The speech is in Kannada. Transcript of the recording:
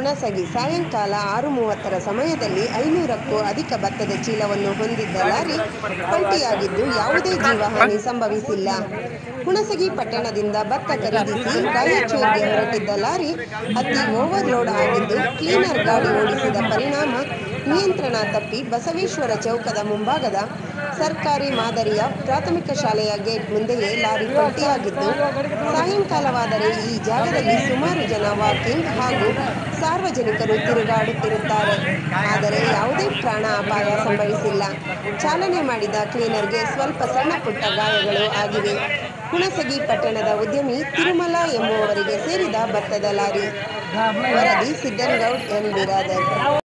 ಹುಣಸಗಿ ಸಾಯಂಕಾಲ ಆರು ಮೂವತ್ತರ ಸಮಯದಲ್ಲಿ ಐನೂರಕ್ಕೂ ಅಧಿಕ ಭತ್ತದ ಚೀಲವನ್ನು ಹೊಂದಿದ್ದ ಲಾರಿ ಪಲ್ಟಿಯಾಗಿದ್ದು ಯಾವುದೇ ಜೀವಹಾನಿ ಸಂಭವಿಸಿಲ್ಲ ಹುಣಸಗಿ ಪಟ್ಟಣದಿಂದ ಭತ್ತ ಖರೀದಿಸಿ ರಾಯಚೂರಿಗೆ ಹೊರಟಿದ್ದ ಲಾರಿ ಅತಿ ಓವರ್ಲೋಡ್ ಆಗಿದ್ದು ಕ್ಲೀನರ್ ಗಾಡಿ ಓಡಿಸಿದ ಪರಿಣಾಮ ನಿಯಂತ್ರಣ ತಪ್ಪಿ ಬಸವೇಶ್ವರ ಚೌಕದ ಮುಂಭಾಗದ ಸರ್ಕಾರಿ ಮಾದರಿಯ ಪ್ರಾಥಮಿಕ ಶಾಲೆಯ ಗೇಟ್ ಮುಂದೆಯೇ ಲಾರಿ ಪಲ್ಟಿಯಾಗಿದ್ದು ಸಾಯಂಕಾಲವಾದರೆ ಈ ಜಾಗದಲ್ಲಿ ಸುಮಾರು ಜನ ವಾಕಿಂಗ್ ಹಾಗೂ ಸಾರ್ವಜನಿಕರು ತಿರುಗಾಡುತ್ತಿರುತ್ತಾರೆ ಆದರೆ ಯಾವುದೇ ಪ್ರಾಣ ಅಪಾಯ ಸಂಭವಿಸಿಲ್ಲ ಚಾಲನೆ ಮಾಡಿದ ಕ್ಲೀನರ್ಗೆ ಸ್ವಲ್ಪ ಸಣ್ಣ ಪುಟ್ಟ ಗಾಯಗಳು ಆಗಿವೆ ಹುಣಸಗಿ ಪಟ್ಟಣದ ಉದ್ಯಮಿ ತಿರುಮಲ ಎಂಬುವವರಿಗೆ ಸೇರಿದ ಭತ್ತದ ಲಾರಿ ವರದಿ ಸಿದ್ದನಗೌಡ್ ಎನ್ ಬಿರಾದರ್